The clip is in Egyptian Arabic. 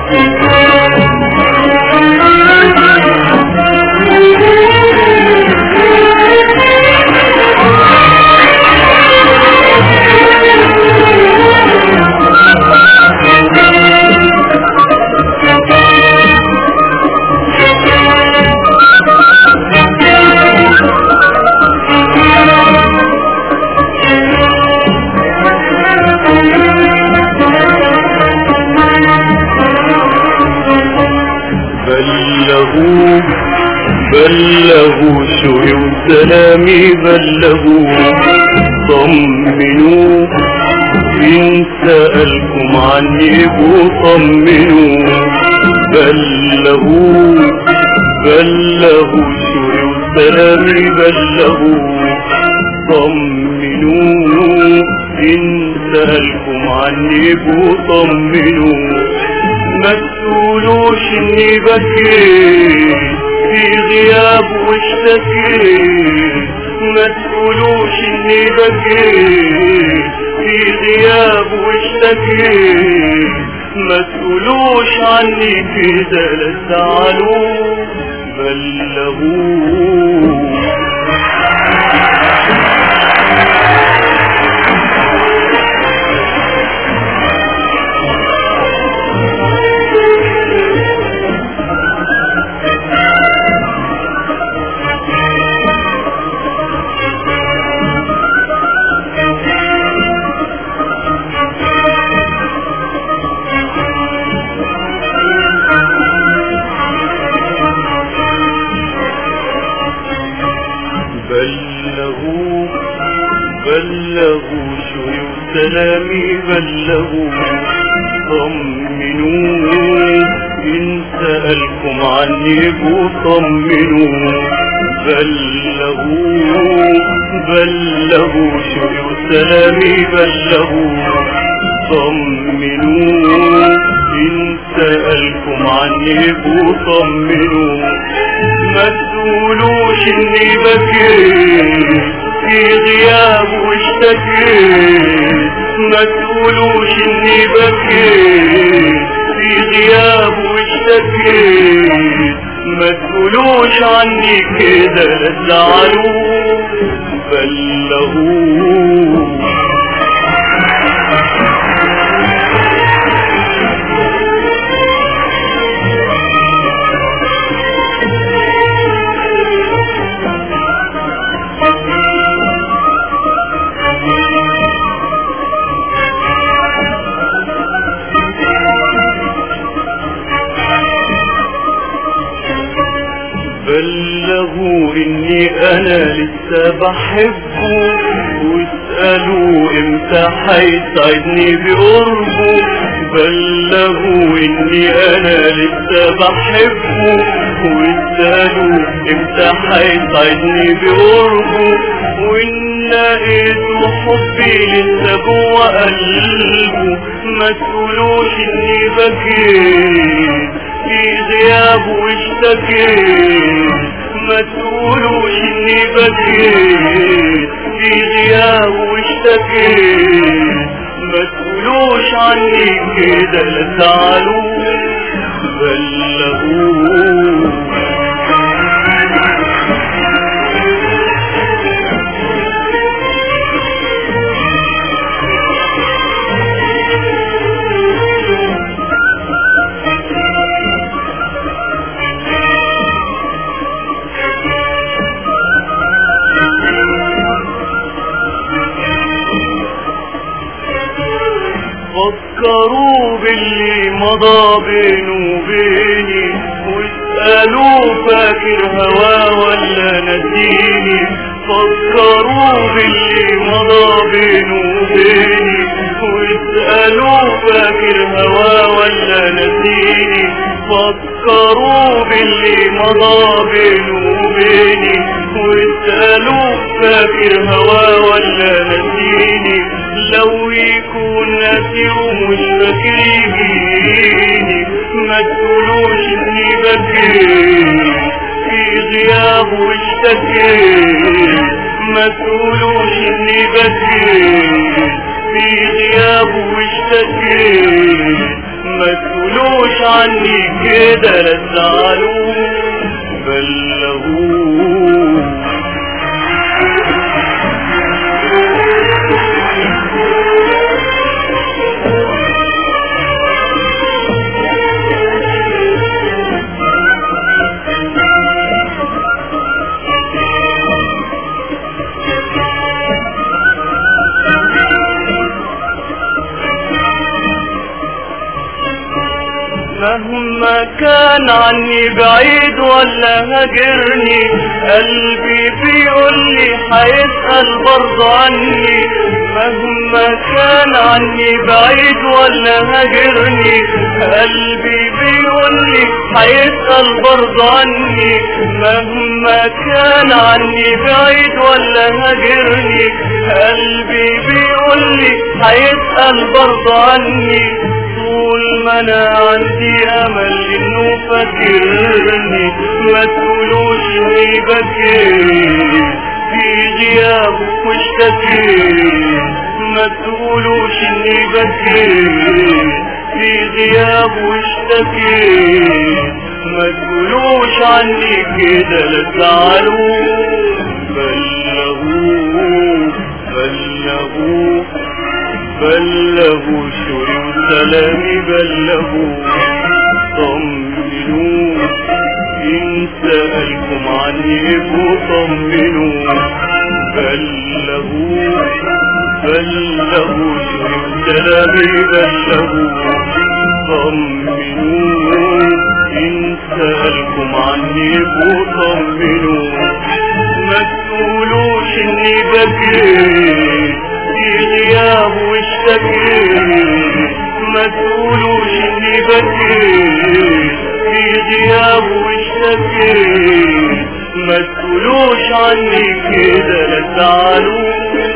بلغوا بلغوا شوقي وسلامي بلغوا طمنوا إن سألكم عني وطمنوا بلغوا بلغوا شوقي وسلامي بلغوا طمنوا إن سألكم عني وطمنوا ما تقولوش اني بكيت في غياب واشتكيت ما تقولوش اني بكيت في غياب واشتكيت ما تقولوش عني كده لا تزعلوا بلغوه بلغوا بلغوا شوي وسلامي بلغوا طمنوا إن سألكم عني طمنوا بلغوا بلغوا شوي وسلامي بلغوا طمنوا إن سألكم عني طمنوا ما تقولوش اني بكيت في غياب واشتكيت ما تقولوش اني بكيت في غياب واشتكيت ما تقولوش عني كده لا تزعلوا بلغوه بلغوا اني انا لسه بحبه واسألوا امتى حيسعدني بقربه بلغوا اني انا لسه بحبه واسألوا امتى حيسعدني بقربه وان لقيته حبي لسه جوه قلبه ما تقولوش اني بكيت في غياب واشتكيت ما تقولوش اني بكيت في غياب واشتكيت ما تقولوش عني كده لا تعالوا بلغوه فكروا باللي مضى بينه وبيني واسألوا فاكر هوا ولا نسيني فكروا باللي مضى بينه وبيني واسألوا فاكر هوا ولا نسيني فكروا باللي مضى بينه وبيني واسألوا فاكر هوا ولا نسيني لو يكون ناسي ومش فاكر يجيني ما تقولوش اني بكيت في غياب واشتكيت ما تقولوش اني بكيت في غياب واشتكيت ما تقولوش تقولوش عني كده لا تزعلوا بلغوه مهما كان عني بعيد ولا هاجرني قلبي بيقول لي هيسأل برضه عني مهما كان عني بعيد ولا هاجرني قلبي بيقول لي هيسأل برضه عني مهما كان عني بعيد ولا هاجرني قلبي بيقول لي هيسأل برضه عني طول ما انا عندي امل انه فاكرني ما تقولوش اني بكيت في غيابه واشتكيت ما تقولوش اني بكيت في غيابه واشتكيت ما تقولوش عني كده لا تزعلوا بلغوه بلغوه بلغوا شوري وسلامي بلغوا طمنوا إن سألكم عني ابقوا طمنوا بلغوا بلغوا شوري وسلامي بلغوا طمنوا إن سألكم عني ابقوا طمنوا ما تقولوش اني بكيت في غياب واشتكيت ما تقولوش اني بكيت في غياب واشتكيت ما تقولوش عني كده لا تزعلوا